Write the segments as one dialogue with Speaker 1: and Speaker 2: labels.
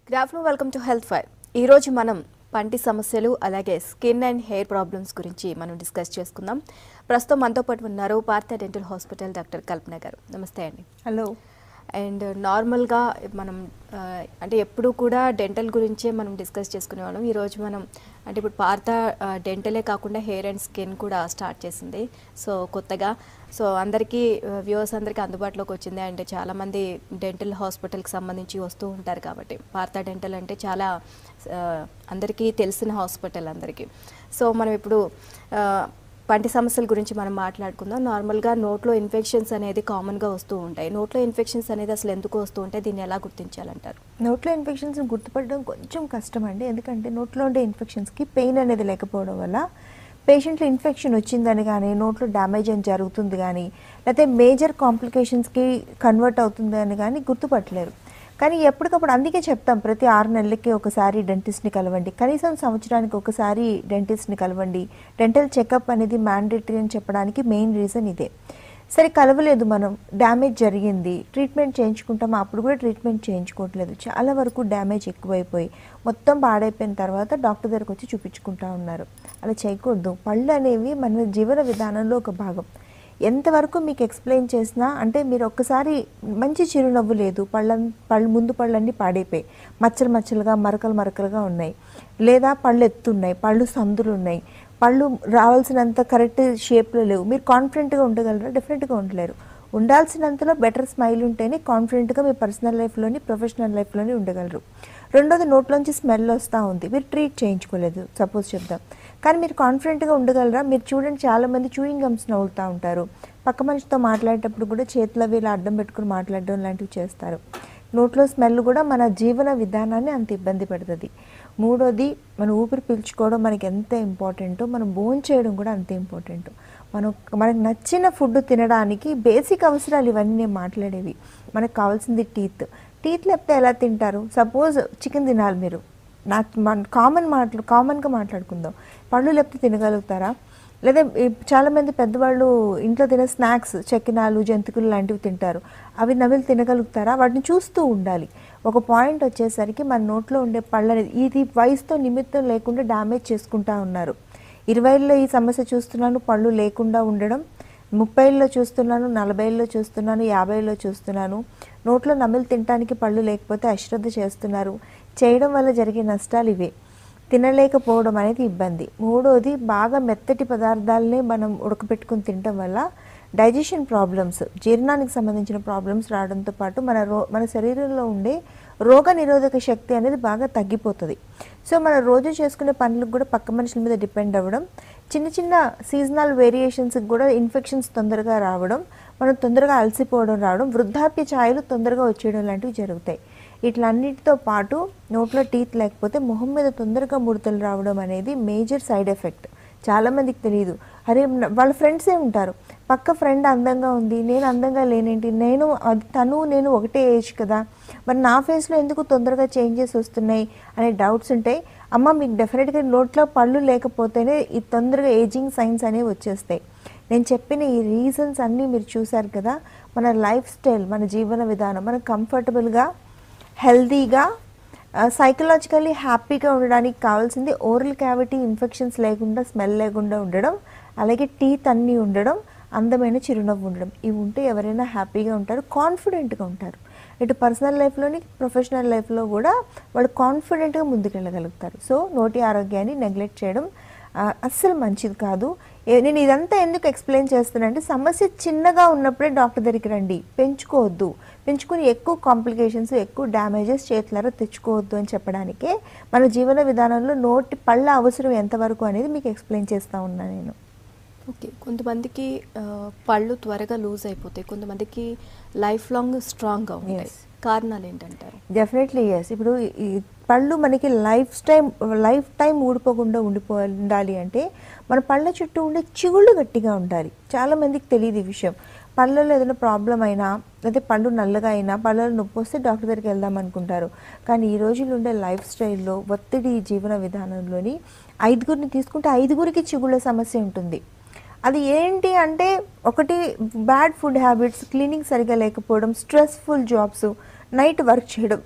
Speaker 1: Good afternoon welcome to health five ఈరోజు మనం పంటి సమస్యలు అలాగే స్కిన్ అండ్ హెయిర్ ప్రాబ్లమ్స్ గురించి మనం డిస్కస్ చేసుకుందాం ప్రస్తుతం మనతో పాటు ఉన్నారు భారత డెంటల్ హాస్పిటల్ డాక్టర్ కల్పన గారు నమస్తే అండి
Speaker 2: హలో
Speaker 1: అండ్ నార్మల్గా మనం ఆ, అంటే ఎప్పుడు కూడా డెంటల్ గురించే మనం డిస్కస్ చేసుకునేవాళ్ళం ఈరోజు మనం అంటే ఇప్పుడు పార్త డెంటలే కాకుండా హెయిర్ అండ్ స్కిన్ కూడా స్టార్ట్ చేసింది సో కొత్తగా సో అందరికీ వ్యూవర్స్ అందరికీ అందుబాటులోకి వచ్చింది అండ్ చాలామంది డెంటల్ హాస్పిటల్కి సంబంధించి వస్తూ ఉంటారు కాబట్టి పార్త డెంటల్ అంటే చాలా ఆ, అందరికీ తెలిసిన హాస్పిటల్ అందరికీ సో మనం ఇప్పుడు ఆ, పంటి సమస్యల గురించి మనం మాట్లాడుకుందాం నార్మల్గా నోట్లో ఇన్ఫెక్షన్స్ అనేది కామన్గా వస్తూ ఉంటాయి నోట్లో ఇన్ఫెక్షన్స్ అనేది అసలు ఎందుకు వస్తూ ఉంటాయి దీన్ని ఎలా గుర్తించాలంటారు
Speaker 2: నోట్లో ఇన్ఫెక్షన్స్ గుర్తుపడడం కొంచెం కష్టం అండి ఎందుకంటే నోట్లో ఉండే ఇన్ఫెక్షన్స్కి పెయిన్ అనేది లేకపోవడం వల్ల పేషెంట్లో ఇన్ఫెక్షన్ వచ్చిందని కానీ నోట్లో డ్యామేజ్ అని జరుగుతుంది కానీ లేకపోతే మేజర్ కాంప్లికేషన్స్కి కన్వర్ట్ అవుతుంది అని కానీ గుర్తుపట్టలేరు కానీ ఎప్పటికప్పుడు అందుకే చెప్తాం ప్రతి ఆరు నెలలకి ఒకసారి డెంటిస్ట్ని కలవండి కనీసం సంవత్సరానికి ఒకసారి డెంటిస్ట్ని కలవండి డెంటల్ చెకప్ అనేది మ్యాండేటరీ అని చెప్పడానికి మెయిన్ రీజన్ ఇదే సరే కలవలేదు మనం డ్యామేజ్ జరిగింది ట్రీట్మెంట్ చేయించుకుంటాం అప్పుడు కూడా ట్రీట్మెంట్ చేయించుకోవట్లేదు చాలా వరకు డ్యామేజ్ ఎక్కువైపోయి మొత్తం పాడైపోయిన తర్వాత డాక్టర్ దగ్గరకు వచ్చి చూపించుకుంటా ఉన్నారు అలా చేయకూడదు పళ్ళు అనేవి మన జీవన విధానంలో ఒక భాగం ఎంతవరకు మీకు ఎక్స్ప్లెయిన్ చేసినా అంటే మీరు ఒక్కసారి మంచి చిరునవ్వు లేదు పళ్ళ పళ్ళు ముందు పళ్ళన్నీ పాడైపోయి మచ్చలు మచ్చలుగా మరకలు మరకలుగా ఉన్నాయి లేదా పళ్ళు ఎత్తున్నాయి పళ్ళు సందులు ఉన్నాయి పళ్ళు రావాల్సినంత కరెక్ట్ షేప్లో లేవు మీరు కాన్ఫిడెంట్గా ఉండగలరా డెఫినెట్గా ఉండలేరు ఉండాల్సినంతలో బెటర్ స్మైల్ ఉంటేనే కాన్ఫిడెంట్గా మీ పర్సనల్ లైఫ్లోని ప్రొఫెషనల్ లైఫ్లోని ఉండగలరు రెండోది నోట్లోంచి స్మెల్ వస్తూ ఉంది మీరు ట్రీట్ చేయించుకోలేదు సపోజ్ చెప్దాం కానీ మీరు కాన్ఫిడెంట్గా ఉండగలరా మీరు చూడండి చాలామంది చూయింగ్ గమ్స్ నవ్వుతూ ఉంటారు పక్క మనిషితో మాట్లాడేటప్పుడు కూడా చేతిలో వీళ్ళు అడ్డం పెట్టుకుని మాట్లాడడం లాంటివి చేస్తారు నోట్లో స్మెల్ కూడా మన జీవన విధానాన్ని అంత ఇబ్బంది పెడుతుంది మూడోది మన ఊపిరి పీల్చుకోవడం మనకి ఎంత ఇంపార్టెంటో మనం భోజనం చేయడం కూడా అంతే ఇంపార్టెంట్ మనం మనకు నచ్చిన ఫుడ్ తినడానికి బేసిక్ అవసరాలు ఇవన్నీ నేను మాట్లాడేవి మనకు కావాల్సింది టీత్ టీత్ లేకపోతే ఎలా తింటారు సపోజ్ చికెన్ తినాలి మీరు నా మన కామన్ మాటలు కామన్గా మాట్లాడుకుందాం పళ్ళు లేకపోతే తినగలుగుతారా లేదా ఈ చాలామంది పెద్దవాళ్ళు ఇంట్లో తినే స్నాక్స్ చెక్కినాలు జంతికలు లాంటివి తింటారు అవి నవిలు తినగలుగుతారా వాటిని చూస్తూ ఉండాలి ఒక పాయింట్ వచ్చేసరికి మన నోట్లో ఉండే పళ్ళని ఇది వయసుతో నిమిత్తం లేకుండా డ్యామేజ్ చేసుకుంటా ఉన్నారు ఇరవైలో ఈ సమస్య చూస్తున్నాను పళ్ళు లేకుండా ఉండడం ముప్పైలో చూస్తున్నాను నలభైలో చూస్తున్నాను యాభైలో చూస్తున్నాను నోట్లో నమిలి తినడానికి పళ్ళు లేకపోతే అశ్రద్ధ చేస్తున్నారు చేయడం వల్ల జరిగే నష్టాలు ఇవే తినలేకపోవడం అనేది ఇబ్బంది మూడోది బాగా మెత్తటి పదార్థాలనే మనం ఉడకపెట్టుకుని తినడం వల్ల డైజెషన్ ప్రాబ్లమ్స్ జీర్ణానికి సంబంధించిన ప్రాబ్లమ్స్ రావడంతో పాటు మన రో మన శరీరంలో ఉండే రోగ నిరోధక శక్తి అనేది బాగా తగ్గిపోతుంది సో మనం రోజు చేసుకునే పనులకు కూడా పక్క మనుషుల మీద డిపెండ్ అవ్వడం చిన్న చిన్న సీజనల్ వేరియేషన్స్కి కూడా ఇన్ఫెక్షన్స్ తొందరగా రావడం మనం తొందరగా అలసిపోవడం రావడం వృద్ధాప్య ఛాయలు తొందరగా వచ్చేయడం లాంటివి జరుగుతాయి ఇట్లన్నిటితో పాటు నోట్లో టీత్ లేకపోతే మొహం మీద తొందరగా ముడతలు రావడం అనేది మేజర్ సైడ్ ఎఫెక్ట్ చాలామందికి తెలియదు అరే న- వాళ్ళ ఫ్రెండ్సే ఉంటారు పక్క ఫ్రెండ్ అందంగా ఉంది నేను అందంగా లేనేంటి నేను అది తను నేను ఒకటే ఏజ్ కదా మరి నా ఫేస్లో ఎందుకు తొందరగా చేంజెస్ వస్తున్నాయి అనే డౌట్స్ ఉంటాయి అమ్మ మీకు డెఫినెట్గా నోట్లో పళ్ళు లేకపోతేనే ఈ తొందరగా ఏజింగ్ సైన్స్ అనేవి వచ్చేస్తాయి నేను చెప్పిన ఈ రీజన్స్ అన్నీ మీరు చూశారు కదా మన లైఫ్ స్టైల్ మన జీవన విధానం మన కంఫర్టబుల్గా హెల్తీగా సైకలాజికల్లీ హ్యాపీగా ఉండడానికి కావాల్సింది ఓరల్ క్యావిటీ ఇన్ఫెక్షన్స్ లేకుండా స్మెల్ లేకుండా ఉండడం అలాగే టీత్ అన్నీ ఉండడం అందమైన చిరునవ్వు ఉండడం ఇవి ఉంటే ఎవరైనా హ్యాపీగా ఉంటారు కాన్ఫిడెంట్గా ఉంటారు ఇటు పర్సనల్ లైఫ్లోని ప్రొఫెషనల్ లైఫ్లో కూడా వాళ్ళు కాన్ఫిడెంట్గా ముందుకెళ్ళగలుగుతారు సో నోటి ఆరోగ్యాన్ని నెగ్లెక్ట్ చేయడం ఆ, అస్సలు మంచిది కాదు ఏ- నేను ఇదంతా ఎందుకు ఎక్స్ప్లెయిన్ చేస్తానంటే సమస్య చిన్నగా ఉన్నప్పుడే డాక్టర్ దగ్గరికి రండి పెంచుకోవద్దు పెంచుకుని ఎక్కువ కాంప్లికేషన్స్ ఎక్కువ డ్యామేజెస్ చేతులారా తెచ్చుకోవద్దు అని చెప్పడానికే మన జీవన విధానంలో నోటి పళ్ళ అవసరం ఎంతవరకు అనేది మీకు ఎక్స్ప్లెయిన్ చేస్తా ఉన్నా నేను
Speaker 1: ఓకే కొంతమందికి ఆ, పళ్ళు త్వరగా లూజ్ అయిపోతాయి కొంతమందికి లైఫ్ లాంగ్ స్ట్రాంగ్గా ఉంటాయి
Speaker 2: Yes.
Speaker 1: కారణాలు ఏంటంటారు
Speaker 2: డెఫినెట్లీ ఎస్ ఇప్పుడు ఈ పళ్ళు మనకి లైఫ్ టైం లైఫ్ టైం ఊడిపోకుండా ఉండిపో ఉండాలి అంటే మన పళ్ళ చుట్టూ ఉండే చిగుళ్ళు గట్టిగా ఉండాలి చాలా మందికి తెలియదు ఈ విషయం పళ్ళలో ఏదైనా ప్రాబ్లం అయినా లేదా పళ్ళు నల్లగా అయినా పళ్ళలో నొప్పి వస్తే డాక్టర్ దగ్గరికి వెళ్దాం అనుకుంటారు కానీ ఈ రోజుల్లో ఉండే లైఫ్ స్టైల్లో ఒత్తిడి జీవన విధానంలోని ఐదుగురిని తీసుకుంటే ఐదుగురికి చిగుళ్ళ సమస్య ఉంటుంది అది ఏంటి అంటే ఒకటి బ్యాడ్ ఫుడ్ హ్యాబిట్స్ క్లీనింగ్ సరిగా లేకపోవడం స్ట్రెస్ఫుల్ జాబ్స్ నైట్ వర్క్ చేయడం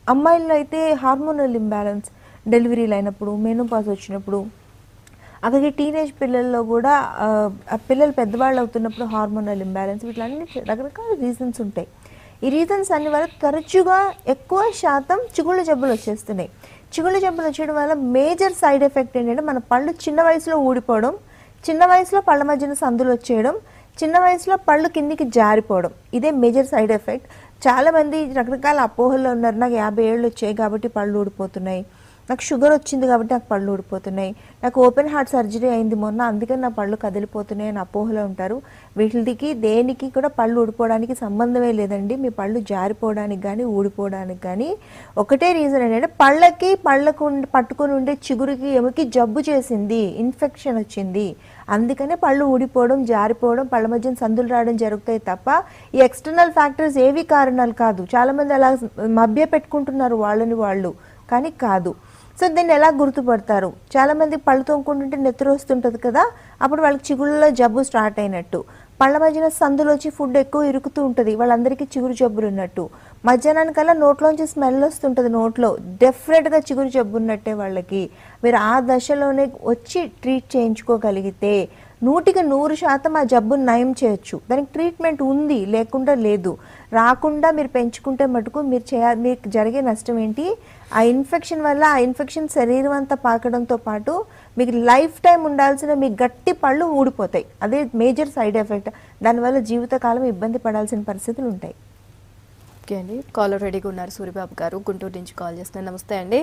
Speaker 2: అమ్మాయిల్లో అయితే హార్మోనల్ ఇంబ్యాలెన్స్ డెలివరీలు అయినప్పుడు మెనోపాజ్ వచ్చినప్పుడు అలాగే టీనేజ్ పిల్లల్లో కూడా ఆ, ఆ పిల్లలు పెద్దవాళ్ళు అవుతున్నప్పుడు హార్మోనల్ ఇంబ్యాలెన్స్ వీటిలన్నీ రకరకాల రీజన్స్ ఉంటాయి ఈ రీజన్స్ అన్ని వల్ల తరచుగా ఎక్కువ శాతం చిగుళ్ళు జబ్బులు వచ్చేస్తున్నాయి చిగుళ్ళు జబ్బులు వచ్చేయడం వల్ల మేజర్ సైడ్ ఎఫెక్ట్ ఏంటంటే మన పళ్ళు చిన్న వయసులో ఊడిపోవడం చిన్న వయసులో పళ్ళ మధ్యన సందులు వచ్చేయడం చిన్న వయసులో పళ్ళు కిందికి జారిపోవడం ఇదే మేజర్ సైడ్ ఎఫెక్ట్ చాలామంది రకరకాల అపోహల్లో ఉన్నారు నాకు యాభై ఏళ్ళు వచ్చాయి కాబట్టి పళ్ళు ఊడిపోతున్నాయి నాకు షుగర్ వచ్చింది కాబట్టి నాకు పళ్ళు ఊడిపోతున్నాయి నాకు ఓపెన్ హార్ట్ సర్జరీ అయింది మొన్న అందుకని నా పళ్ళు కదిలిపోతున్నాయి అని అపోహలో ఉంటారు వీటికి దేనికి కూడా పళ్ళు ఊడిపోవడానికి సంబంధమే లేదండి మీ పళ్ళు జారిపోవడానికి కానీ ఊడిపోవడానికి కానీ ఒకటే రీజన్ ఏంటంటే పళ్ళకి పళ్ళకు ఉండి- పట్టుకొని ఉండే చిగురుకి ఎముకి జబ్బు చేసింది ఇన్ఫెక్షన్ వచ్చింది అందుకనే పళ్ళు ఊడిపోవడం జారిపోవడం పళ్ళ మధ్యన సందులు రావడం జరుగుతాయి తప్ప ఈ ఎక్స్టర్నల్ ఫ్యాక్టర్స్ ఏవి కారణాలు కాదు చాలామంది అలా మభ్య పెట్టుకుంటున్నారు వాళ్ళని వాళ్ళు కానీ కాదు సో దీన్ని ఎలా గుర్తుపడతారు చాలా మంది పళ్ళు తోముకుంటుంటే నెత్తురు వస్తుంటుంది కదా అప్పుడు వాళ్ళకి చిగుళ్ళలో జబ్బు స్టార్ట్ అయినట్టు పళ్ళ మధ్యన సందులు వచ్చి ఫుడ్ ఎక్కువ ఇరుకుతూ ఉంటుంది వాళ్ళందరికీ చిగురు జబ్బులు ఉన్నట్టు మధ్యాహ్నానికల్లా నోట్లోంచి స్మెల్ వస్తుంటుంది నోట్లో డెఫినెట్గా చిగురు జబ్బు ఉన్నట్టే వాళ్ళకి మీరు ఆ దశలోనే వచ్చి ట్రీట్ చేయించుకోగలిగితే నూటికి నూరు శాతం ఆ జబ్బును నయం చేయొచ్చు దానికి ట్రీట్మెంట్ ఉంది లేకుండా లేదు రాకుండా మీరు పెంచుకుంటే మటుకు మీరు చేయ మీకు జరిగే నష్టం ఏంటి ఆ ఇన్ఫెక్షన్ వల్ల ఆ ఇన్ఫెక్షన్ శరీరం అంతా పాకడంతో పాటు మీకు లైఫ్ టైం ఉండాల్సిన మీ గట్టి పళ్ళు ఊడిపోతాయి అదే మేజర్ సైడ్ ఎఫెక్ట్ దానివల్ల జీవితకాలం ఇబ్బంది పడాల్సిన పరిస్థితులు ఉంటాయి
Speaker 1: ఓకే అండి కాలర్ రెడీగా ఉన్నారు సూర్యబాబు గారు గుంటూరు నుంచి కాల్ చేస్తున్నారు నమస్తే అండి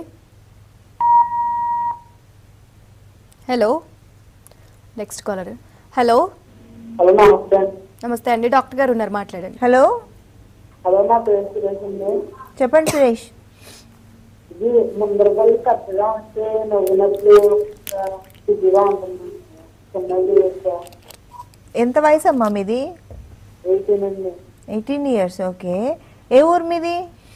Speaker 1: hello next caller hello
Speaker 3: hello namaste
Speaker 1: namaste అండి డాక్టర్ గారు ఉన్నారు మాట్లాడండి
Speaker 2: హలో
Speaker 3: హలో నా పేరు సురేష్ అండి
Speaker 2: చెప్పండి సురేష్
Speaker 3: ఇది ముందర వాళ్ళు పెద్దగా ఉంటే నవ్వునట్లు ఆ, ఇదిగా ఉంటుంది చిన్నది
Speaker 2: ఎంత వయసు అమ్మా మీది
Speaker 3: ఎయిటీన్ అండి
Speaker 2: ఎయిటీన్ ఇయర్స్ ఓకే ఏ ఊరు మీది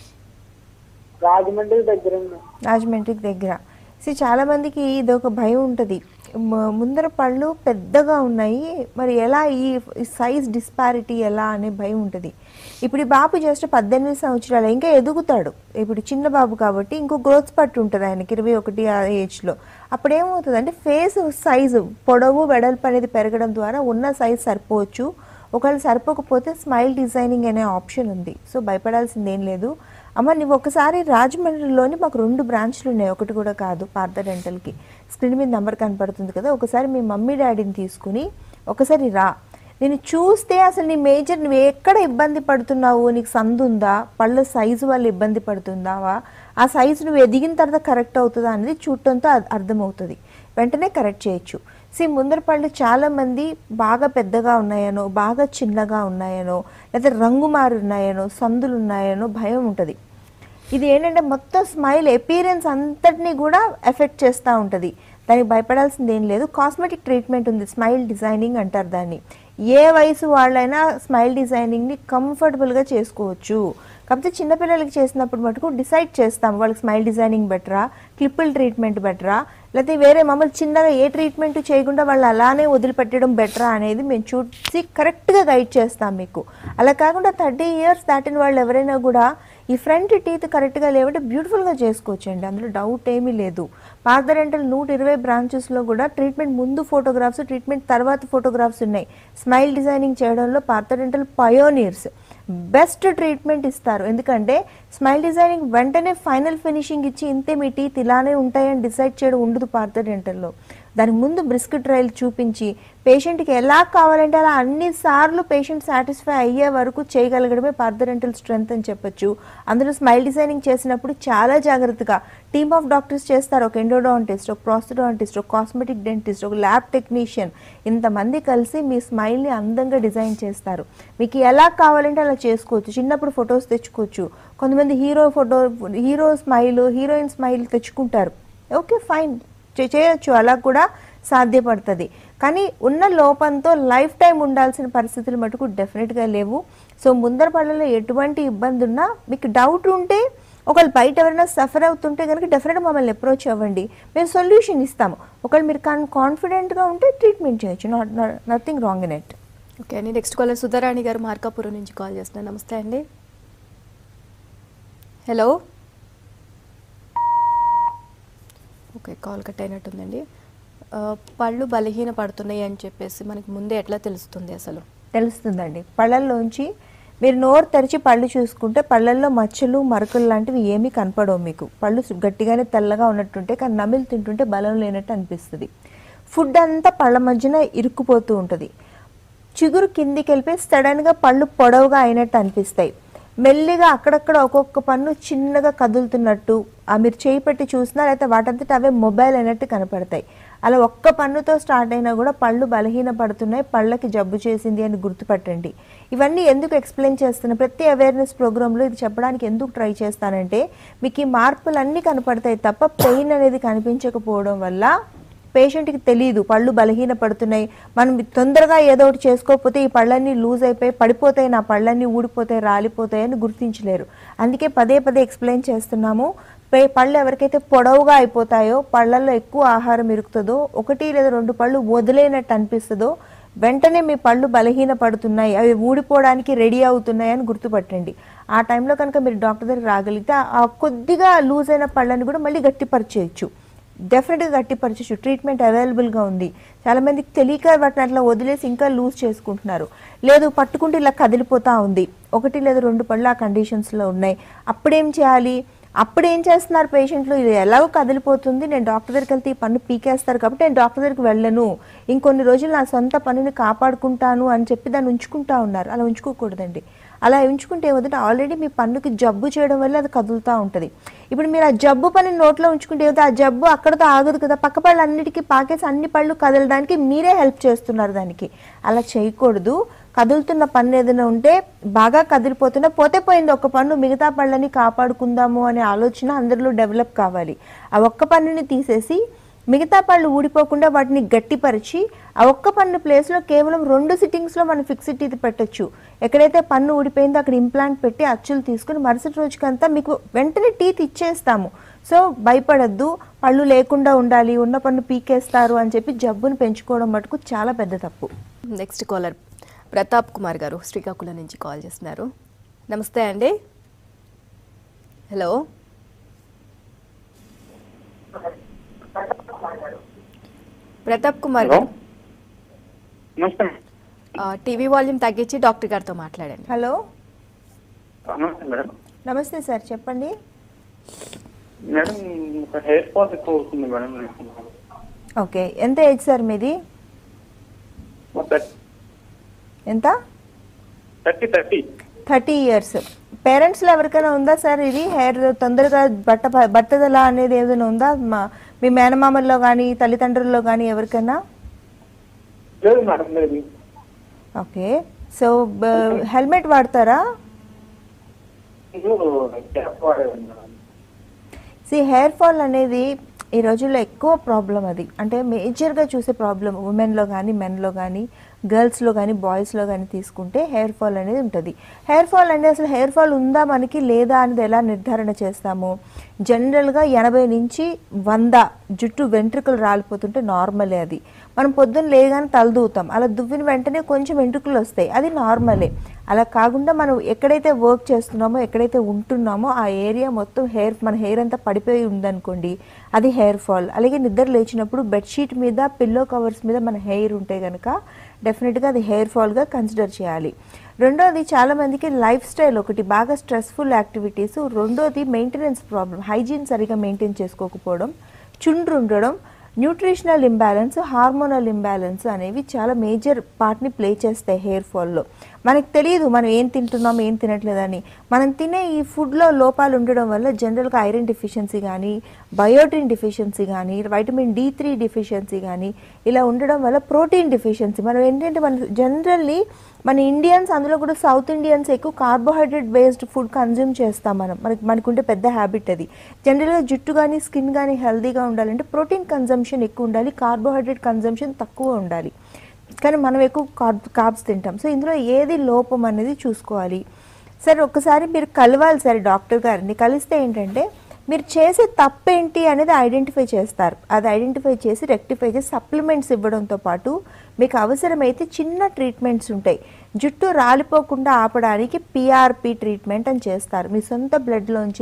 Speaker 3: రాజమండ్రి దగ్గర అండి
Speaker 2: రాజమండ్రికి దగ్గర సో చాలా మందికి ఇది ఒక భయం ఉంటుంది మ- ముందర పళ్ళు పెద్దగా ఉన్నాయి మరి ఎలా ఈ సైజ్ డిస్పారిటీ ఎలా అనే భయం ఉంటుంది ఇప్పుడు ఈ బాబు జస్ట్ పద్దెనిమిది సంవత్సరాలు ఇంకా ఎదుగుతాడు ఇప్పుడు చిన్న బాబు కాబట్టి ఇంకో గ్రోత్ పట్టు ఉంటుంది ఆయనకి ఇరవై ఒకటి ఆ ఏజ్లో అప్పుడు ఏమవుతుంది అంటే ఫేస్ సైజు పొడవు వెడల్పు అనేది పెరగడం ద్వారా ఉన్న సైజ్ సరిపోవచ్చు ఒకవేళ సరిపోకపోతే స్మైల్ డిజైనింగ్ అనే ఆప్షన్ ఉంది సో భయపడాల్సింది ఏం లేదు అమ్మ నువ్వు ఒకసారి రాజమండ్రిలోని మాకు రెండు బ్రాంచ్లు ఉన్నాయి ఒకటి కూడా కాదు పార్థ డెంటల్కి స్క్రీన్ మీద నెంబర్ కనపడుతుంది కదా ఒకసారి మీ మమ్మీ డాడీని తీసుకుని ఒకసారి రా నేను చూస్తే అసలు నీ మేజర్ నువ్వు ఎక్కడ ఇబ్బంది పడుతున్నావు నీకు సందు ఉందా పళ్ళ సైజు వల్ల ఇబ్బంది పడుతుందావా ఆ సైజు నువ్వు ఎదిగిన తర్వాత కరెక్ట్ అవుతుందా అనేది చూడటంతో అర్థ- అర్థమవుతుంది వెంటనే కరెక్ట్ చేయొచ్చు సి ముందర పళ్ళు చాలా మంది బాగా పెద్దగా ఉన్నాయనో బాగా చిన్నగా ఉన్నాయనో లేదా రంగు మారి ఉన్నాయనో సందులు ఉన్నాయనో భయం ఉంటుంది ఇది ఏంటంటే మొత్తం స్మైల్ ఎపీరియన్స్ అంతటినీ కూడా ఎఫెక్ట్ చేస్తూ ఉంటుంది దానికి భయపడాల్సింది ఏం లేదు కాస్మెటిక్ ట్రీట్మెంట్ ఉంది స్మైల్ డిజైనింగ్ అంటారు దాన్ని ఏ వయసు వాళ్ళైనా స్మైల్ డిజైనింగ్ని కంఫర్టబుల్గా చేసుకోవచ్చు కాకపోతే చిన్నపిల్లలకి చేసినప్పుడు మటుకు డిసైడ్ చేస్తాం వాళ్ళకి స్మైల్ డిజైనింగ్ బెటరా క్లిప్పుల్ ట్రీట్మెంట్ బెటరా లేకపోతే వేరే మమ్మల్ని చిన్నగా ఏ ట్రీట్మెంట్ చేయకుండా వాళ్ళు అలానే వదిలిపెట్టడం బెటరా అనేది మేము చూసి కరెక్ట్గా గైడ్ చేస్తాం మీకు అలా కాకుండా థర్టీ ఇయర్స్ దాటిన వాళ్ళు ఎవరైనా కూడా ఈ ఫ్రంట్ టీత్ కరెక్ట్గా లేవంటే బ్యూటిఫుల్గా చేసుకోవచ్చు అండి అందులో డౌట్ ఏమీ లేదు పార్థ రెంటల్ నూట ఇరవై బ్రాంచెస్లో కూడా ట్రీట్మెంట్ ముందు ఫోటోగ్రాఫ్స్ ట్రీట్మెంట్ తర్వాత ఫోటోగ్రాఫ్స్ ఉన్నాయి స్మైల్ డిజైనింగ్ చేయడంలో Partha dental pioneers best treatment ఇస్తారు ఎందుకంటే స్మైల్ డిజైనింగ్ వెంటనే ఫైనల్ ఫినిషింగ్ ఇచ్చి ఇంతే మీ టీత్ ఇలానే ఉంటాయని డిసైడ్ చేయడం ఉండదు పార్థ డెంటల్లో దానికి ముందు బ్రిస్క్ ట్రయల్ చూపించి పేషెంట్కి ఎలా కావాలంటే అలా అన్ని సార్లు పేషెంట్ సాటిస్ఫై అయ్యే వరకు చేయగలగడమే పార్థ డెంటల్ స్ట్రెంగ్త్ అని చెప్పొచ్చు అందులో స్మైల్ డిజైనింగ్ చేసినప్పుడు చాలా జాగ్రత్తగా టీమ్ ఆఫ్ డాక్టర్స్ చేస్తారు ఒక ఎండోడాంటిస్ట్ ఒక ప్రాస్థోడాంటిస్ట్ ఒక కాస్మెటిక్ డెంటిస్ట్ ఒక ల్యాబ్ టెక్నీషియన్ ఇంతమంది కలిసి మీ స్మైల్ని అందంగా డిజైన్ చేస్తారు మీకు ఎలా కావాలంటే అలా చేసుకోవచ్చు చిన్నప్పుడు ఫొటోస్ తెచ్చుకోవచ్చు కొంతమంది hero photo hero smile heroine smile తెచ్చుకుంటారు ఓకే ఫైన్ చే- చేయొచ్చు అలా కూడా సాధ్యపడుతుంది కానీ ఉన్న లోపంతో లైఫ్ టైం ఉండాల్సిన పరిస్థితులు మటుకు డెఫినెట్గా లేవు సో ముందర పళ్ళలో ఎటువంటి ఇబ్బంది ఉన్నా మీకు డౌట్ ఉంటే ఒకవేళ బయట ఎవరైనా సఫర్ అవుతుంటే కనుక డెఫినెట్గా మమ్మల్ని అప్రోచ్ అవ్వండి మేము సొల్యూషన్ ఇస్తాము ఒకవేళ మీరు కాన్ కాన్ఫిడెంట్గా ఉంటే ట్రీట్మెంట్ చేయొచ్చు not nothing wrong in it
Speaker 1: okay అండి నెక్స్ట్ కాలర్ సుధారాణి గారు మార్కాపురం నుంచి కాల్ చేస్తున్నారు నమస్తే అండి హలో ఓకే కాల్ కట్ అయినట్టుందండి ఆ, పళ్ళు బలహీన పడుతున్నాయి అని చెప్పేసి మనకి ముందే ఎట్లా తెలుస్తుంది అసలు
Speaker 2: తెలుస్తుందండి పళ్ళల్లోంచి మీరు నోరు తెరిచి పళ్ళు చూసుకుంటే పళ్ళల్లో మచ్చలు మరకలు లాంటివి ఏమీ కనపడవు మీకు పళ్ళు సు- గట్టిగానే తెల్లగా ఉన్నట్టుంటే కానీ నమిలి తింటుంటే బలం లేనట్టు అనిపిస్తుంది ఫుడ్ అంతా పళ్ళ మధ్యన ఇరుక్కుపోతూ ఉంటుంది చిగురు కిందికి వెళ్ళిపోయి సడన్గా పళ్ళు పొడవుగా అయినట్టు అనిపిస్తాయి మెల్లిగా అక్కడక్కడ ఒక్కొక్క పన్ను చిన్నగా కదులుతున్నట్టు ఆ మీరు చేయి పెట్టి చూసినా లేకపోతే వాటంతట అవే మొబైల్ అయినట్టు కనపడతాయి అలా ఒక్క పన్నుతో స్టార్ట్ అయినా కూడా పళ్ళు బలహీన పడుతున్నాయి పళ్ళకి జబ్బు చేసింది అని గుర్తుపట్టండి ఇవన్నీ ఎందుకు ఎక్స్ప్లెయిన్ చేస్తున్నా ప్రతి అవేర్నెస్ ప్రోగ్రాంలో ఇది చెప్పడానికి ఎందుకు ట్రై చేస్తానంటే మీకు ఈ మార్పులు అన్నీ కనపడతాయి తప్ప పెయిన్ అనేది కనిపించకపోవడం వల్ల పేషెంట్కి తెలియదు పళ్ళు బలహీన పడుతున్నాయి మనం తొందరగా ఏదో ఒకటి చేసుకోకపోతే ఈ పళ్ళన్నీ లూజ్ అయిపోయి పడిపోతాయి నా పళ్ళన్నీ ఊడిపోతాయి రాలిపోతాయి అని గుర్తించలేరు అందుకే పదే పదే ఎక్స్ప్లెయిన్ చేస్తున్నాము పే- పళ్ళు ఎవరికైతే పొడవుగా అయిపోతాయో పళ్ళల్లో ఎక్కువ ఆహారం ఇరుకుతుందో ఒకటి లేదా రెండు పళ్ళు వదిలేనట్టు అనిపిస్తుందో వెంటనే మీ పళ్ళు బలహీన పడుతున్నాయి అవి ఊడిపోవడానికి రెడీ అవుతున్నాయి అని గుర్తుపట్టండి ఆ టైంలో కనుక మీరు డాక్టర్ దగ్గర రాగలిగితే ఆ కొద్దిగా లూజ్ అయిన పళ్ళని కూడా మళ్ళీ గట్టిపరిచేయచ్చు డెఫినెట్గా గట్టిపరచచ్చు ట్రీట్మెంట్ అవైలబుల్గా ఉంది చాలా మందికి తెలియక వాటిని అట్లా వదిలేసి ఇంకా లూజ్ చేసుకుంటున్నారు లేదు పట్టుకుంటే ఇలా కదిలిపోతా ఉంది ఒకటి లేదా రెండు పళ్ళు ఆ కండిషన్స్లో ఉన్నాయి అప్పుడేం చేయాలి అప్పుడు ఏం చేస్తున్నారు పేషెంట్లు ఇది ఎలాగో కదిలిపోతుంది నేను డాక్టర్ దగ్గరికి వెళ్తే ఈ పన్ను పీకేస్తారు కాబట్టి నేను డాక్టర్ దగ్గరికి వెళ్ళను ఇంకొన్ని రోజులు నా సొంత పన్నుని కాపాడుకుంటాను అని చెప్పి దాన్ని ఉంచుకుంటా ఉన్నారు అలా ఉంచుకోకూడదండి అలా ఉంచుకుంటే ఏమవుతుంటే ఆల్రెడీ మీ పన్నుకి జబ్బు చేయడం వల్ల అది కదులుతూ ఉంటుంది ఇప్పుడు మీరు ఆ జబ్బు పని నోట్లో ఉంచుకుంటే ఏమవుతుంది ఆ జబ్బు అక్కడతో ఆగదు కదా పక్క పళ్ళు అన్నిటికీ పాకేసి అన్ని పళ్ళు కదలడానికి మీరే హెల్ప్ చేస్తున్నారు దానికి అలా చేయకూడదు కదులుతున్న పన్ను ఏదైనా ఉంటే బాగా కదిలిపోతున్నా పోతే పోయింది ఒక పన్ను మిగతా పళ్ళని కాపాడుకుందాము అనే ఆలోచన అందరిలో డెవలప్ కావాలి ఆ ఒక్క పన్నుని తీసేసి మిగతా పళ్ళు ఊడిపోకుండా వాటిని గట్టిపరిచి ఆ ఒక్క పన్ను ప్లేస్లో కేవలం రెండు సిట్టింగ్స్లో మనం ఫిక్స్డ్ టీత్ పెట్టొచ్చు ఎక్కడైతే పన్ను ఊడిపోయిందో అక్కడ ఇంప్లాంట్ పెట్టి అచ్చులు తీసుకుని మరుసటి రోజుకంతా మీకు వెంటనే టీత్ ఇచ్చేస్తాము సో భయపడద్దు పళ్ళు లేకుండా ఉండాలి ఉన్న పన్ను పీకేస్తారు అని చెప్పి జబ్బును పెంచుకోవడం మటుకు చాలా పెద్ద తప్పు
Speaker 1: నెక్స్ట్ కాలర్ ప్రతాప్ కుమార్ గారు శ్రీకాకుళం నుంచి కాల్ చేస్తున్నారు నమస్తే అండి హలో ప్రతాప్ కుమార్
Speaker 4: హలో
Speaker 1: గారు
Speaker 4: నమస్తే
Speaker 1: ఆ, టీవీ వాల్యూమ్ తగ్గించి డాక్టర్ గారితో మాట్లాడండి
Speaker 2: హలో
Speaker 4: నమస్తే మేడం
Speaker 2: నమస్తే సార్ చెప్పండి
Speaker 4: మేడం ఒక హెయిర్ ఫాల్ ఎక్కువ అవుతుంది మేడం
Speaker 2: ఓకే ఎంత ఏజ్ సార్ మీది ఎంత
Speaker 4: థర్టీ థర్టీ
Speaker 2: థర్టీ ఇయర్స్ పేరెంట్స్లో ఎవరికైనా ఉందా సార్ ఇది హెయిర్ తొందరగా బట్ట బట్టదల అనేది ఏదైనా ఉందా మా మీ మేనమామల్లో కానీ తల్లిదండ్రుల్లో కానీ ఎవరికైనా
Speaker 4: లేదు మేడం లేదు
Speaker 2: ఓకే సో హెల్మెట్ వాడతారా
Speaker 4: ఇది గ్యాప్ వాడేది మేడం
Speaker 2: సి హెయిర్ ఫాల్ అనేది ఈ రోజుల్లో ఎక్కువ ప్రాబ్లం అది అంటే మేజర్గా చూసే ప్రాబ్లం ఉమెన్లో కానీ మెన్లో కానీ గర్ల్స్లో కానీ బాయ్స్లో కానీ తీసుకుంటే హెయిర్ ఫాల్ అనేది ఉంటుంది హెయిర్ ఫాల్ అనేది అసలు హెయిర్ ఫాల్ ఉందా మనకి లేదా అనేది ఎలా నిర్ధారణ చేస్తాము జనరల్గా ఎనభై నుంచి వంద జుట్టు వెంట్రుకలు రాలిపోతుంటే నార్మలే అది మనం పొద్దున్న లేగానే తలదూతాం అలా దువ్విన వెంటనే కొంచెం వెంట్రుకలు వస్తాయి అది నార్మలే అలా కాకుండా మనం ఎక్కడైతే వర్క్ చేస్తున్నామో ఎక్కడైతే ఉంటున్నామో ఆ ఏరియా మొత్తం హెయిర్ మన హెయిర్ అంతా పడిపోయి ఉందనుకోండి అది హెయిర్ ఫాల్ అలాగే నిద్ర లేచినప్పుడు బెడ్షీట్ మీద పిల్లో కవర్స్ మీద మన హెయిర్ ఉంటే కనుక డెఫినెట్గా అది హెయిర్ ఫాల్గా కన్సిడర్ చేయాలి రెండోది చాలామందికి లైఫ్ స్టైల్ ఒకటి బాగా స్ట్రెస్ఫుల్ యాక్టివిటీస్ రెండోది మెయింటెనెన్స్ ప్రాబ్లం హైజీన్ సరిగా మెయింటైన్ చేసుకోకపోవడం చుండ్రు ఉండడం న్యూట్రిషనల్ ఇంబ్యాలెన్స్ హార్మోనల్ ఇంబ్యాలెన్స్ అనేవి చాలా మేజర్ పార్ట్ని ప్లే చేస్తాయి హెయిర్ ఫాల్లో మనకు తెలియదు మనం ఏం తింటున్నాం ఏం తినట్లేదని మనం తినే ఈ ఫుడ్లో లోపాలు ఉండడం వల్ల జనరల్గా ఐరన్ డిఫిషియన్సీ కానీ బయోటిన్ డిఫిషియన్సీ కానీ వైటమిన్ డి త్రీ డిఫిషియన్సీ కానీ ఇలా ఉండడం వల్ల ప్రోటీన్ డిఫిషియన్సీ మనం ఏంటంటే మన జనరల్లీ మన ఇండియన్స్ అందులో కూడా సౌత్ ఇండియన్స్ ఎక్కువ కార్బోహైడ్రేట్ బేస్డ్ ఫుడ్ కన్జ్యూమ్ చేస్తాం మనం మనకి మనకుంటే పెద్ద హ్యాబిట్ అది జనరల్గా జుట్టు కానీ స్కిన్ కానీ హెల్తీగా ఉండాలంటే ప్రోటీన్ కన్జంప్షన్ ఎక్కువ ఉండాలి కార్బోహైడ్రేట్ కన్జంప్షన్ తక్కువ ఉండాలి కానీ మనం ఎక్కువ కార్బ్ కార్బ్స్ తింటాం సో ఇందులో ఏది లోపం అనేది చూసుకోవాలి సరే ఒకసారి మీరు కలవాలి సరే డాక్టర్ గారిని కలిస్తే ఏంటంటే మీరు చేసే తప్పేంటి అనేది ఐడెంటిఫై చేస్తారు అది ఐడెంటిఫై చేసి రెక్టిఫై చేసి సప్లిమెంట్స్ ఇవ్వడంతో పాటు మీకు అవసరమైతే చిన్న ట్రీట్మెంట్స్ ఉంటాయి జుట్టు రాలిపోకుండా ఆపడానికి పిఆర్పి ట్రీట్మెంట్ అని చేస్తారు మీ సొంత బ్లడ్లోంచే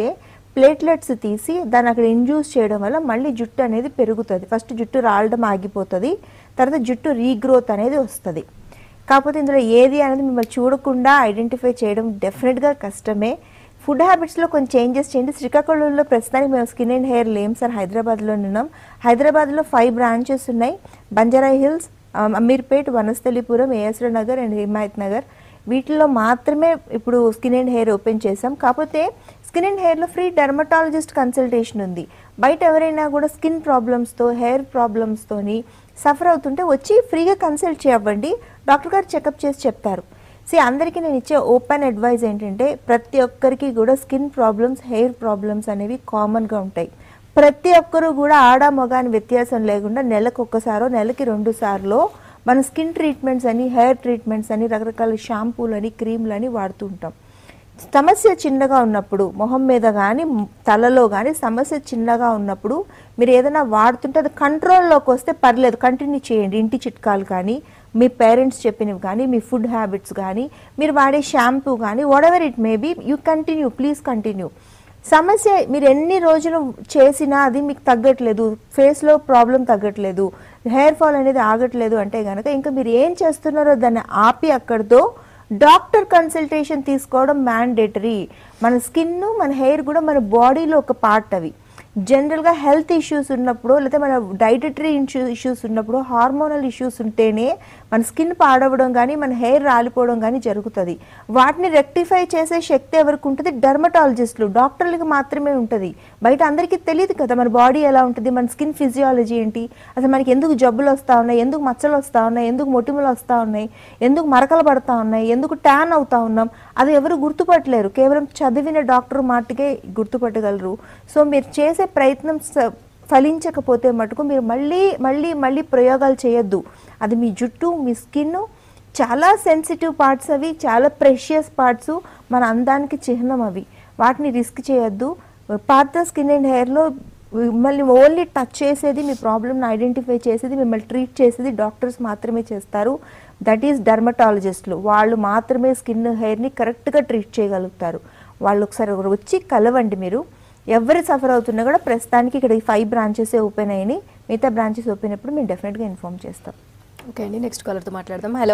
Speaker 2: ప్లేట్లెట్స్ తీసి దాన్ని అక్కడ ఇండ్యూస్ చేయడం వల్ల మళ్ళీ జుట్టు అనేది పెరుగుతుంది ఫస్ట్ జుట్టు రాలడం ఆగిపోతుంది తర్వాత జుట్టు రీగ్రోత్ అనేది వస్తుంది కాకపోతే ఇందులో ఏది అనేది మిమ్మల్ని చూడకుండా ఐడెంటిఫై చేయడం డెఫినెట్గా కష్టమే ఫుడ్ హ్యాబిట్స్లో కొంచెం చేంజెస్ చేయండి శ్రీకాకుళంలో ప్రస్తుతానికి మేము స్కిన్ అండ్ హెయిర్ లేం సార్ హైదరాబాద్లో ఉన్నాం హైదరాబాద్లో ఫైవ్ బ్రాంచెస్ ఉన్నాయి బంజారా హిల్స్ ఆ, అమీర్పేట్ వనస్థలిపురం ఏఎస్ర నగర్ అండ్ హిమాయత్ నగర్ వీటిలో మాత్రమే ఇప్పుడు స్కిన్ అండ్ హెయిర్ ఓపెన్ చేసాం కాకపోతే స్కిన్ అండ్ హెయిర్లో ఫ్రీ డెర్మటాలజిస్ట్ కన్సల్టేషన్ ఉంది బయట ఎవరైనా కూడా స్కిన్ ప్రాబ్లమ్స్తో హెయిర్ ప్రాబ్లమ్స్తోని సఫర్ అవుతుంటే వచ్చి ఫ్రీగా కన్సల్ట్ చేయవ్వండి డాక్టర్ గారు చెకప్ చేసి చెప్తారు సి అందరికీ నేను ఇచ్చే ఓపెన్ అడ్వైజ్ ఏంటంటే ప్రతి ఒక్కరికి కూడా స్కిన్ ప్రాబ్లమ్స్ హెయిర్ ప్రాబ్లమ్స్ అనేవి కామన్గా ఉంటాయి ప్రతి ఒక్కరూ కూడా ఆడ మగ అని వ్యత్యాసం లేకుండా నెలకు ఒక్కసారో నెలకి రెండు సార్లు మన స్కిన్ ట్రీట్మెంట్స్ అని హెయిర్ ట్రీట్మెంట్స్ అని రకరకాల షాంపూలు అని క్రీమ్లు అని వాడుతూ ఉంటాం సమస్య చిన్నగా ఉన్నప్పుడు మొహం మీద కానీ తలలో కానీ సమస్య చిన్నగా ఉన్నప్పుడు మీరు ఏదైనా వాడుతుంటే అది కంట్రోల్లోకి వస్తే పర్లేదు కంటిన్యూ చేయండి ఇంటి చిట్కాలు కానీ మీ పేరెంట్స్ చెప్పినవి కానీ మీ ఫుడ్ హ్యాబిట్స్ కానీ మీరు వాడే షాంపూ కానీ whatever it may be you continue please continue సమస్య మీరు ఎన్ని రోజులు చేసినా అది మీకు తగ్గట్లేదు ఫేస్లో ప్రాబ్లం తగ్గట్లేదు హెయిర్ ఫాల్ అనేది ఆగట్లేదు అంటే కనుక ఇంకా మీరు ఏం చేస్తున్నారో దాన్ని ఆపి అక్కడితో డాక్టర్ కన్సల్టేషన్ తీసుకోవడం మ్యాండేటరీ మన స్కిన్ మన హెయిర్ కూడా మన బాడీలో ఒక పార్ట్ అవి జనరల్గా హెల్త్ ఇష్యూస్ ఉన్నప్పుడు లేదా మన డైటటరీ ఇష్యూస్ ఉన్నప్పుడు హార్మోనల్ ఇష్యూస్ ఉంటేనే మన స్కిన్ పాడవడం కానీ మన హెయిర్ రాలిపోవడం కానీ జరుగుతుంది వాటిని రెక్టిఫై చేసే శక్తి ఎవరికి ఉంటుంది డర్మటాలజిస్టులు డాక్టర్లకు మాత్రమే ఉంటుంది బయట అందరికీ తెలియదు కదా మన బాడీ ఎలా ఉంటుంది మన స్కిన్ ఫిజియాలజీ ఏంటి అసలు మనకి ఎందుకు జబ్బులు వస్తూ ఉన్నాయి ఎందుకు మచ్చలు వస్తూ ఉన్నాయి ఎందుకు మొటిమలు వస్తూ ఉన్నాయి ఎందుకు మరకలు పడతా ఉన్నాయి ఎందుకు ట్యాన్ అవుతా ఉన్నాం అది ఎవరు గుర్తుపట్టలేరు కేవలం చదివిన డాక్టర్ మాటకే గుర్తుపట్టగలరు సో మీరు చేసే ప్రయత్నం స- ఫలించకపోతే మటుకు మీరు మళ్ళీ మళ్ళీ మళ్ళీ ప్రయోగాలు చేయొద్దు అది మీ జుట్టు మీ స్కిన్ చాలా సెన్సిటివ్ పార్ట్స్ అవి చాలా ప్రెషియస్ పార్ట్స్ మన అందానికి చిహ్నం అవి వాటిని రిస్క్ చేయొద్దు పాత స్కిన్ అండ్ హెయిర్లో మిమ్మల్ని ఓన్లీ టచ్ చేసేది మీ ప్రాబ్లమ్ని ఐడెంటిఫై చేసేది మిమ్మల్ని ట్రీట్ చేసేది డాక్టర్స్ మాత్రమే చేస్తారు దట్ ఈస్ డర్మటాలజిస్టులు వాళ్ళు మాత్రమే స్కిన్ హెయిర్ని కరెక్ట్గా ట్రీట్ చేయగలుగుతారు వాళ్ళు ఒకసారి వచ్చి కలవండి మీరు ఎవరు సఫర్ అవుతున్నా కూడా ప్రస్తుతానికి ఇక్కడ ఈ ఫైవ్ బ్రాంచెస్ ఓపెన్ అయినాయి మిగతా బ్రాంచెస్ ఓపెన్ అయినప్పుడు మేము డెఫినెట్గా ఇన్ఫామ్ చేస్తాం
Speaker 1: ఓకే అండి నెక్స్ట్ కాలర్తో మాట్లాడదాం హలో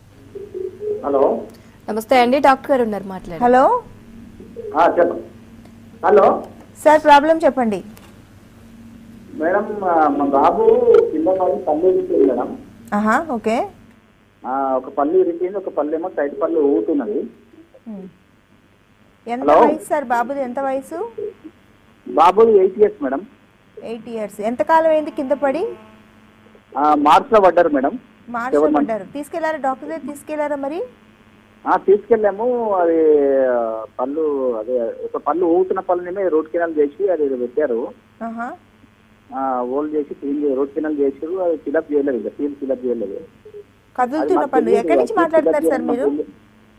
Speaker 4: హలో
Speaker 1: నమస్తే అండి డాక్టర్ గారు ఉన్నారు మాట్లాడండి
Speaker 2: హలో
Speaker 4: చెప్పండి హలో
Speaker 2: సార్ ప్రాబ్లం చెప్పండి
Speaker 4: మేడం ఆ, మా బాబు కింద పడి పళ్ళు ఇరిగింది మేడం
Speaker 2: ఆహా ఓకే
Speaker 4: ఆ, ఒక పళ్ళు ఇరిగింది ఒక పళ్ళు ఏమో సైడ్ పళ్ళు ఊగుతున్నది
Speaker 2: ఎంత
Speaker 4: హలో?
Speaker 2: వయసు సార్ బాబుది ఎంత వయసు
Speaker 4: బాబు eight years madam
Speaker 2: eight years ఎంతకాలం అయింది కింద పడి
Speaker 4: ఆ, మార్చ్లో పడ్డారు మేడం
Speaker 2: మార్చిలో
Speaker 4: Seven months.
Speaker 2: పడ్డారు తీసుకెళ్లారా డాక్టర్ దగ్గర తీసుకెళ్లారా మరి
Speaker 4: ఆ, తీసుకెళ్ళాము అది ఆ, పళ్ళు అదే ఒక పళ్ళు ఊగుతున్న పళ్ళని రూట్ కెనాల్ చేసి అది పెట్టారు
Speaker 2: ఆహా
Speaker 4: ఓల్డ్ చేసి క్లీన్ రూట్ కెనాల్ చేసారు అది ఫిలప్ చేయలేదు ఇంకా సీల్ ఫిలప్ చేయలేదు అది
Speaker 2: కదులుతున్న
Speaker 4: మాకు
Speaker 2: పళ్ళు
Speaker 4: తెలియదు.
Speaker 2: ఎక్కడి నుంచి
Speaker 4: అది
Speaker 2: మాట్లాడుతున్నారు
Speaker 4: fill up
Speaker 2: సార్ మీరు
Speaker 4: చేయడం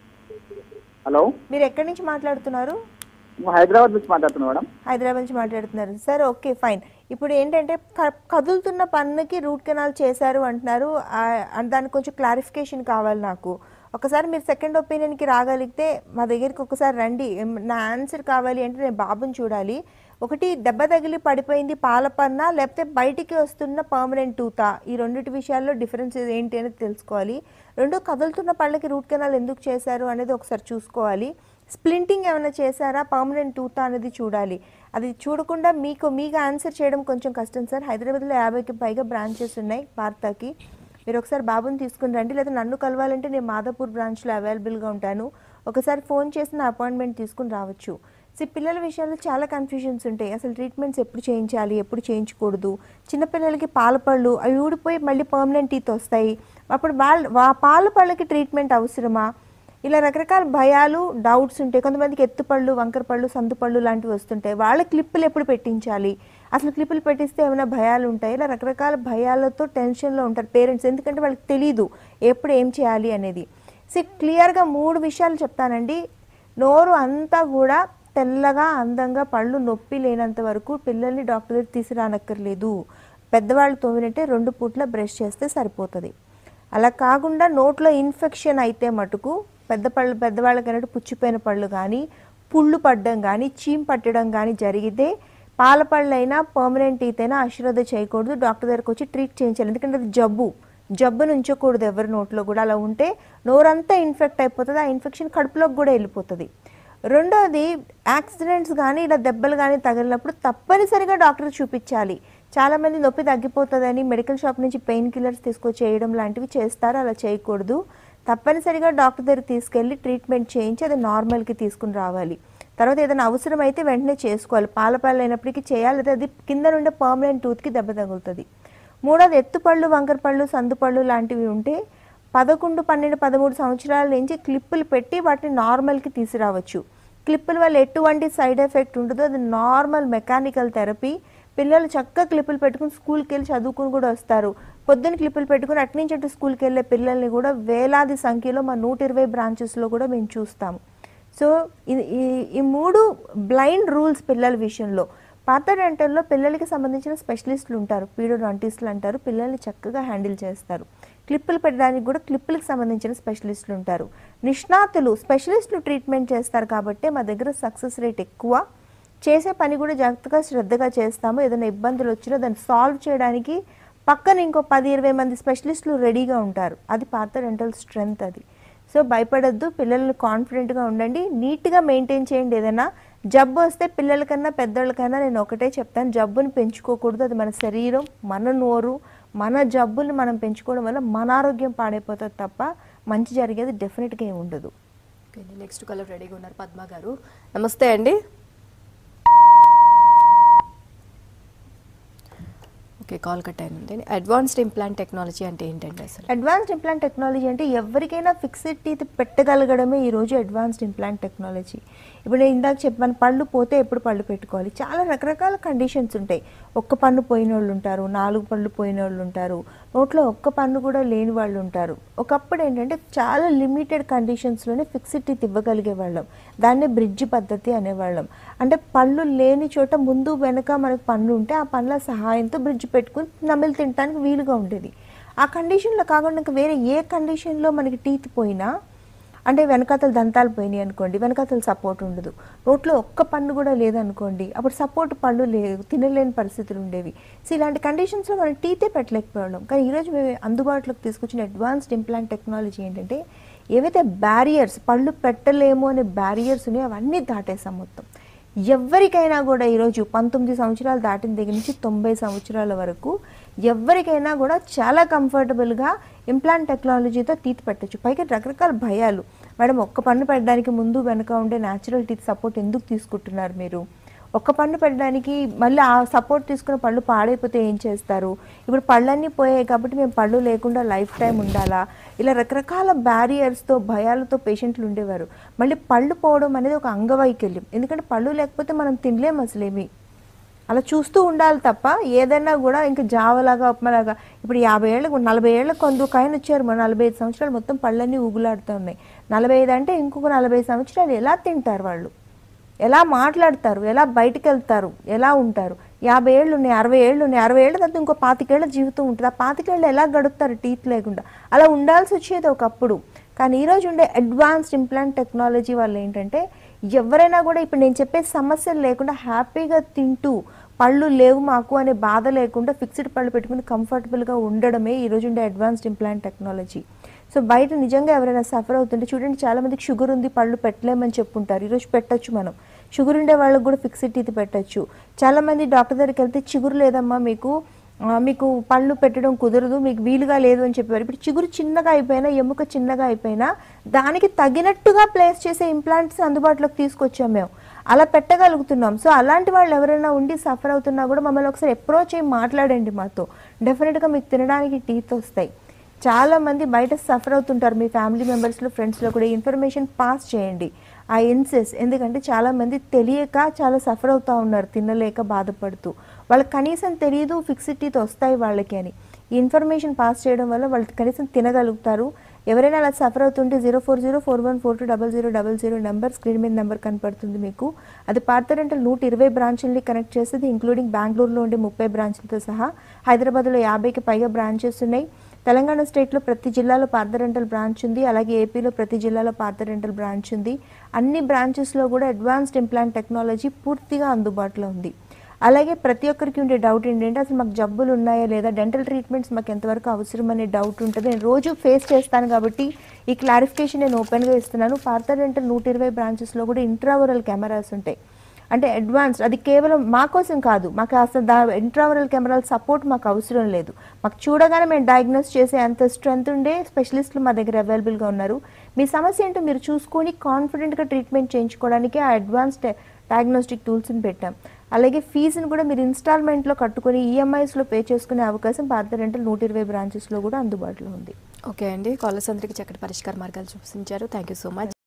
Speaker 4: హలో
Speaker 2: మీరు ఎక్కడి నుంచి మాట్లాడుతున్నారు
Speaker 4: మేము హైదరాబాద్ నుంచి మాట్లాడుతున్నాం మేడం
Speaker 2: హైదరాబాద్ నుంచి మాట్లాడుతున్నారు సార్ ఓకే ఫైన్ ఇప్పుడు ఏంటంటే క- కదులుతున్న పన్నుకి రూట్ కెనాల్ చేశారు అంటున్నారు ఆ, అండ్ దానికి కొంచెం క్లారిఫికేషన్ కావాలి నాకు ఒకసారి మీరు సెకండ్ ఒపీనియన్కి రాగలిగితే మా దగ్గరికి ఒకసారి రండి ఏం- నా ఆన్సర్ కావాలి అంటే నేను బాబుని చూడాలి ఒకటి దెబ్బ తగిలి పడిపోయింది పాల పన్నా లేకపోతే బయటికి వస్తున్న పర్మనెంట్ టూతా ఈ రెండింటి విషయాల్లో డిఫరెన్స్ ఏంటి అనేది తెలుసుకోవాలి రెండు కదులుతున్న పళ్ళకి రూట్ కెనాల్ ఎందుకు చేశారు అనేది ఒకసారి చూసుకోవాలి స్ప్లింటింగ్ ఏమైనా చేశారా పర్మనెంట్ టూతా అనేది చూడాలి అది చూడకుండా మీకు మీకు ఆన్సర్ చేయడం కొంచెం కష్టం సార్ హైదరాబాద్లో యాభైకి పైగా బ్రాంచెస్ ఉన్నాయి వార్తాకి మీరు ఒకసారి బాబుని తీసుకుని రండి లేదా నన్ను కలవాలంటే నేను మాదాపూర్ బ్రాంచ్లో అవైలబుల్గా ఉంటాను ఒకసారి ఫోన్ చేసి నా అపాయింట్మెంట్ తీసుకుని రావచ్చు సో పిల్లల విషయాల్లో చాలా కన్ఫ్యూజన్స్ ఉంటాయి అసలు ట్రీట్మెంట్స్ ఎప్పుడు చేయించాలి ఎప్పుడు చేయించకూడదు చిన్నపిల్లలకి పాల పళ్ళు అవి ఊడిపోయి మళ్ళీ పర్మనెంట్ టీత్ వస్తాయి అప్పుడు వాళ్ళ వా- పాల పళ్ళకి ట్రీట్మెంట్ అవసరమా ఇలా రకరకాల భయాలు డౌట్స్ ఉంటాయి కొంతమందికి ఎత్తుపళ్ళు వంకర పళ్ళు సందు పళ్ళు లాంటివి వస్తుంటాయి వాళ్ళ క్లిప్పులు ఎప్పుడు పెట్టించాలి అసలు క్లిప్పులు పెట్టిస్తే ఏమైనా భయాలు ఉంటాయి ఇలా రకరకాల భయాలతో టెన్షన్లో ఉంటారు పేరెంట్స్ ఎందుకంటే వాళ్ళకి తెలీదు ఎప్పుడు ఏం చేయాలి అనేది సో క్లియర్గా మూడు విషయాలు చెప్తానండి నోరు అంతా కూడా తెల్లగా అందంగా పళ్ళు నొప్పి లేనంత వరకు పిల్లల్ని డాక్టర్ దగ్గర తీసుకురానక్కర్లేదు పెద్దవాళ్ళు తోమినట్టే రెండు పూట్ల బ్రష్ చేస్తే సరిపోతుంది అలా కాకుండా నోట్లో ఇన్ఫెక్షన్ అయితే మటుకు పెద్ద పళ్ళు పెద్దవాళ్ళకి అన్నట్టు పుచ్చిపోయిన పళ్ళు కానీ పుళ్ళు పడడం కానీ చీమ్ పట్టడం కానీ జరిగితే పాలపళ్ళైనా పర్మనెంట్ టీత్ అయినా అశ్రద్ధ చేయకూడదు డాక్టర్ దగ్గరకు వచ్చి ట్రీట్ చేయించాలి ఎందుకంటే అది జబ్బు జబ్బును ఉంచకూడదు ఎవరి నోట్లో కూడా అలా ఉంటే నోరంతా ఇన్ఫెక్ట్ అయిపోతుంది ఆ ఇన్ఫెక్షన్ కడుపులోకి కూడా వెళ్ళిపోతుంది రెండోది యాక్సిడెంట్స్ కానీ ఇలా దెబ్బలు కానీ తగిలినప్పుడు తప్పనిసరిగా డాక్టర్ చూపించాలి చాలామంది నొప్పి తగ్గిపోతుందని మెడికల్ షాప్ నుంచి పెయిన్ కిల్లర్స్ తీసుకొచ్చి వేయడం లాంటివి చేస్తారు అలా చేయకూడదు తప్పనిసరిగా డాక్టర్ దగ్గరికి తీసుకెళ్ళి ట్రీట్మెంట్ చేయించి అది నార్మల్కి తీసుకుని రావాలి తర్వాత ఏదైనా అవసరం అయితే వెంటనే చేసుకోవాలి పాలపాలు అయినప్పటికీ చేయాలి లేదా అది కింద నుండే పర్మనెంట్ టూత్కి దెబ్బ తగులుతుంది మూడోది ఎత్తుపళ్ళు వంకరపళ్ళు సందుపళ్ళు లాంటివి ఉంటే పదకొండు పన్నెండు పదమూడు సంవత్సరాల నుంచి క్లిప్పులు పెట్టి వాటిని నార్మల్కి తీసుకురావచ్చు క్లిప్పుల వల్ల ఎటువంటి సైడ్ ఎఫెక్ట్ ఉండదు అది నార్మల్ మెకానికల్ థెరపీ పిల్లలు చక్కగా క్లిప్పులు పెట్టుకుని స్కూల్కి వెళ్ళి చదువుకుని కూడా వస్తారు పొద్దున్న క్లిప్పులు పెట్టుకుని అటు నుంచి అటు స్కూల్కి వెళ్ళే పిల్లల్ని కూడా వేలాది సంఖ్యలో మా నూట ఇరవై బ్రాంచెస్లో కూడా మేము చూస్తాము సో ఇది- ఈ ఈ మూడు బ్లైండ్ రూల్స్ పిల్లల విషయంలో పాత డెంటల్లో పిల్లలకి సంబంధించిన స్పెషలిస్టులు ఉంటారు పీడోడాంటిస్టులు అంటారు పిల్లల్ని చక్కగా హ్యాండిల్ చేస్తారు క్లిప్పులు పెట్టడానికి కూడా క్లిప్పులకు సంబంధించిన స్పెషలిస్టులు ఉంటారు నిష్ణాతులు స్పెషలిస్టులు ట్రీట్మెంట్ చేస్తారు కాబట్టి మా దగ్గర సక్సెస్ రేట్ ఎక్కువ చేసే పని కూడా జాగ్రత్తగా శ్రద్ధగా చేస్తాము ఏదైనా ఇబ్బందులు వచ్చినా దాన్ని సాల్వ్ చేయడానికి పక్కన ఇంకో పది ఇరవై మంది స్పెషలిస్టులు రెడీగా ఉంటారు అది పాత డెంటల్ స్ట్రెంగ్త్ అది సో భయపడద్దు పిల్లల్ని కాన్ఫిడెంట్గా ఉండండి నీట్గా మెయింటైన్ చేయండి ఏదైనా జబ్బు వస్తే పిల్లలకన్నా పెద్దోళ్ళకన్నా నేను ఒకటే చెప్తాను జబ్బుని పెంచుకోకూడదు అది మన శరీరం మన నోరు మన జబ్బుల్ని మనం పెంచుకోవడం వల్ల మన ఆరోగ్యం పాడైపోతుంది తప్ప మంచి జరిగేది డెఫినెట్గా ఏమి ఉండదు
Speaker 1: ఓకే నెక్స్ట్ కలర్ రెడీగా ఉన్నారు పద్మ గారు నమస్తే అండి ఓకే కాల్ కట్ అయింది అడ్వాన్స్డ్ ఇంప్లాంట్ టెక్నాలజీ అంటే ఏంటండి అసలు
Speaker 2: అడ్వాన్స్డ్ ఇంప్లాంట్ టెక్నాలజీ అంటే ఎవరికైనా ఫిక్స్డ్ టీత్ పెట్టగలగడమే ఈరోజు అడ్వాన్స్డ్ ఇంప్లాంట్ టెక్నాలజీ ఇప్పుడు నేను ఇందాక చెప్పాను పళ్ళు పోతే ఎప్పుడు పళ్ళు పెట్టుకోవాలి చాలా రకరకాల కండిషన్స్ ఉంటాయి ఒక్క పన్ను పోయిన వాళ్ళు ఉంటారు నాలుగు పళ్ళు పోయిన వాళ్ళు ఉంటారు నోట్లో ఒక్క పన్ను కూడా లేని వాళ్ళు ఉంటారు ఒకప్పుడు ఏంటంటే చాలా లిమిటెడ్ కండిషన్స్లోనే ఫిక్స్డ్ టీత్ ఇవ్వగలిగే వాళ్ళం దాన్నే బ్రిడ్జ్ పద్ధతి అనేవాళ్ళం అంటే పళ్ళు లేని చోట ముందు వెనక మనకు పన్ను ఉంటే ఆ పనుల సహాయంతో బ్రిడ్జ్ పెట్టుకుని నమిలి తినడానికి వీలుగా ఉండేది ఆ కండిషన్లో కాకుండా ఇంకా వేరే ఏ కండిషన్లో మనకి టీత్ పోయినా అంటే వెనకాతల దంతాలు పోయినాయి అనుకోండి వెనకాతల సపోర్ట్ ఉండదు నోట్లో ఒక్క పన్ను కూడా లేదనుకోండి అప్పుడు సపోర్ట్ పళ్ళు లేవు తినలేని పరిస్థితులు ఉండేవి సో ఇలాంటి కండిషన్స్లో మనం టీతే పెట్టలేకపోవడం కానీ ఈరోజు మేము అందుబాటులోకి తీసుకొచ్చిన అడ్వాన్స్డ్ ఇంప్లాంట్ టెక్నాలజీ ఏంటంటే ఏవైతే బ్యారియర్స్ పళ్ళు పెట్టలేము అనే బ్యారియర్స్ ఉన్నాయో అవన్నీ దాటేసాం మొత్తం ఎవరికైనా కూడా ఈరోజు పంతొమ్మిది సంవత్సరాలు దాటిన దగ్గర నుంచి తొంభై సంవత్సరాల వరకు ఎవరికైనా కూడా చాలా కంఫర్టబుల్గా ఇంప్లాంట్ టెక్నాలజీతో టీత్ పెట్టచ్చు పైగా రకరకాల భయాలు మేడం ఒక్క పన్ను పెట్టడానికి ముందు వెనక ఉండే న్యాచురల్ టీత్ సపోర్ట్ ఎందుకు తీసుకుంటున్నారు మీరు ఒక్క పన్ను పెట్టడానికి మళ్ళీ ఆ సపోర్ట్ తీసుకున్న పళ్ళు పాడైపోతే ఏం చేస్తారు ఇప్పుడు పళ్ళన్నీ పోయాయి కాబట్టి మేము పళ్ళు లేకుండా లైఫ్ టైం ఉండాలా ఇలా రకరకాల బ్యారియర్స్తో భయాలతో పేషెంట్లు ఉండేవారు మళ్ళీ పళ్ళు పోవడం అనేది ఒక అంగవైకల్యం ఎందుకంటే పళ్ళు లేకపోతే మనం తినలేం అసలేమి అలా చూస్తూ ఉండాలి తప్ప ఏదైనా కూడా ఇంకా జావలాగా ఉప్మాలాగా ఇప్పుడు యాభై ఏళ్ళకు నలభై ఏళ్ళకు కొంత ఒక ఆయన వచ్చారు మన నలభై ఐదు సంవత్సరాలు మొత్తం పళ్ళన్నీ ఊగులాడుతూ ఉన్నాయి నలభై ఐదు అంటే ఇంకొక నలభై సంవత్సరాలు ఎలా తింటారు వాళ్ళు ఎలా మాట్లాడతారు ఎలా బయటికి వెళ్తారు ఎలా ఉంటారు యాభై ఏళ్ళు ఉన్నాయి అరవై ఏళ్ళు ఉన్నాయి అరవై ఏళ్ళ తర్వాత ఇంకో పాతికేళ్ల జీవితం ఉంటుంది ఆ పాతికేళ్ళు ఎలా గడుపుతారు టీత్ లేకుండా అలా ఉండాల్సి వచ్చేది ఒకప్పుడు కానీ ఈరోజు ఉండే అడ్వాన్స్డ్ ఇంప్లాంట్ టెక్నాలజీ వల్ల ఏంటంటే ఎవరైనా కూడా ఇప్పుడు నేను చెప్పే సమస్యలు లేకుండా హ్యాపీగా తింటూ పళ్ళు లేవు మాకు అనే బాధ లేకుండా ఫిక్స్డ్ పళ్ళు పెట్టుకుని కంఫర్టబుల్గా ఉండడమే ఈరోజు ఉండే అడ్వాన్స్డ్ ఇంప్లాంట్ టెక్నాలజీ సో బయట నిజంగా ఎవరైనా సఫర్ అవుతుంటే చూడండి చాలా మందికి షుగర్ ఉంది పళ్ళు పెట్టలేమని చెప్పుంటారు ఈరోజు పెట్టొచ్చు మనం షుగర్ ఉండే వాళ్ళకి కూడా ఫిక్స్డ్ టీత్ పెట్టొచ్చు చాలా మంది డాక్టర్ దగ్గరికి వెళ్తే చిగురు లేదమ్మా మీకు ఆ, మీకు పళ్ళు పెట్టడం కుదరదు మీకు వీలుగా లేదు అని చెప్పారు ఇప్పుడు చిగురు చిన్నగా అయిపోయినా ఎముక చిన్నగా అయిపోయినా దానికి తగినట్టుగా ప్లేస్ చేసే ఇంప్లాంట్స్ అందుబాటులోకి తీసుకొచ్చాం మేము అలా పెట్టగలుగుతున్నాం సో అలాంటి వాళ్ళు ఎవరైనా ఉండి సఫర్ అవుతున్నా కూడా మమ్మల్ని ఒకసారి అప్రోచ్ అయ్యి మాట్లాడండి మాతో డెఫినెట్గా మీకు తినడానికి టీత్ వస్తాయి చాలా మంది బయట సఫర్ అవుతుంటారు మీ ఫ్యామిలీ మెంబర్స్లో ఫ్రెండ్స్లో కూడా ఇన్ఫర్మేషన్ పాస్ చేయండి ఆ ఇన్సెస్ ఎందుకంటే చాలా మంది తెలియక చాలా సఫర్ అవుతూ ఉన్నారు తినలేక బాధపడుతూ వాళ్ళకి కనీసం తెలియదు ఫిక్సిటీతో వస్తాయి వాళ్ళకి అని ఈ ఇన్ఫర్మేషన్ పాస్ చేయడం వల్ల వాళ్ళు కనీసం తినగలుగుతారు ఎవరైనా అలా సఫర్ అవుతుంటే zero four zero four one four two double zero double zero number screen మీద నెంబర్ కనపడుతుంది మీకు అది పార్థరెంటల్ నూట ఇరవై బ్రాంచుల్ని కనెక్ట్ చేస్తుంది ఇంక్లూడింగ్ బెంగళూరులో ఉండే ముప్పై బ్రాంచ్లతో సహా హైదరాబాద్లో యాభైకి పైగా బ్రాంచెస్ ఉన్నాయి తెలంగాణ స్టేట్లో ప్రతి జిల్లాలో పార్థ రెంటల్ బ్రాంచ్ ఉంది అలాగే ఏపీలో ప్రతి జిల్లాలో పార్థ రెంటల్ బ్రాంచ్ ఉంది అన్ని బ్రాంచెస్లో కూడా అడ్వాన్స్డ్ ఇంప్లాంట్ టెక్నాలజీ పూర్తిగా అందుబాటులో ఉంది అలాగే ప్రతి ఒక్కరికి ఉండే డౌట్ ఏంటంటే అసలు మాకు జబ్బులు ఉన్నాయా లేదా డెంటల్ ట్రీట్మెంట్స్ మాకు ఎంతవరకు అవసరం అనే డౌట్ ఉంటుంది నేను రోజు ఫేస్ చేస్తాను కాబట్టి ఈ క్లారిఫికేషన్ నేను ఓపెన్గా ఇస్తున్నాను పార్థ డెంటల్ నూట ఇరవై బ్రాంచెస్లో కూడా ఇంట్రావరల్ కెమెరాస్ ఉంటాయి అంటే అడ్వాన్స్ అది కేవలం మా కోసం కాదు మాకు అసలు దా ఇంట్రావరల్ కెమెరాల సపోర్ట్ మాకు అవసరం లేదు మాకు చూడగానే మేము డయాగ్నోస్ చేసే అంత స్ట్రెంత్ ఉండే స్పెషలిస్టులు మా దగ్గర అవైలబుల్గా ఉన్నారు మీ సమస్య ఏంటో మీరు చూసుకొని కాన్ఫిడెంట్గా ట్రీట్మెంట్ చేయించుకోవడానికి ఆ అడ్వాన్స్ డయాగ్నోస్టిక్ టూల్స్ని పెట్టాం అలాగే ఫీజుని కూడా మీరు ఇన్స్టాల్మెంట్లో కట్టుకొని ఈఎంఐస్లో పే చేసుకునే అవకాశం భారత రెంటల్ నూట ఇరవై బ్రాంచెస్లో కూడా అందుబాటులో ఉంది
Speaker 1: ఓకే అండి కాలర్స్ అందరికీ చక్కటి పరిష్కార మార్గాలు చూపించారు థ్యాంక్ యూ సో మచ్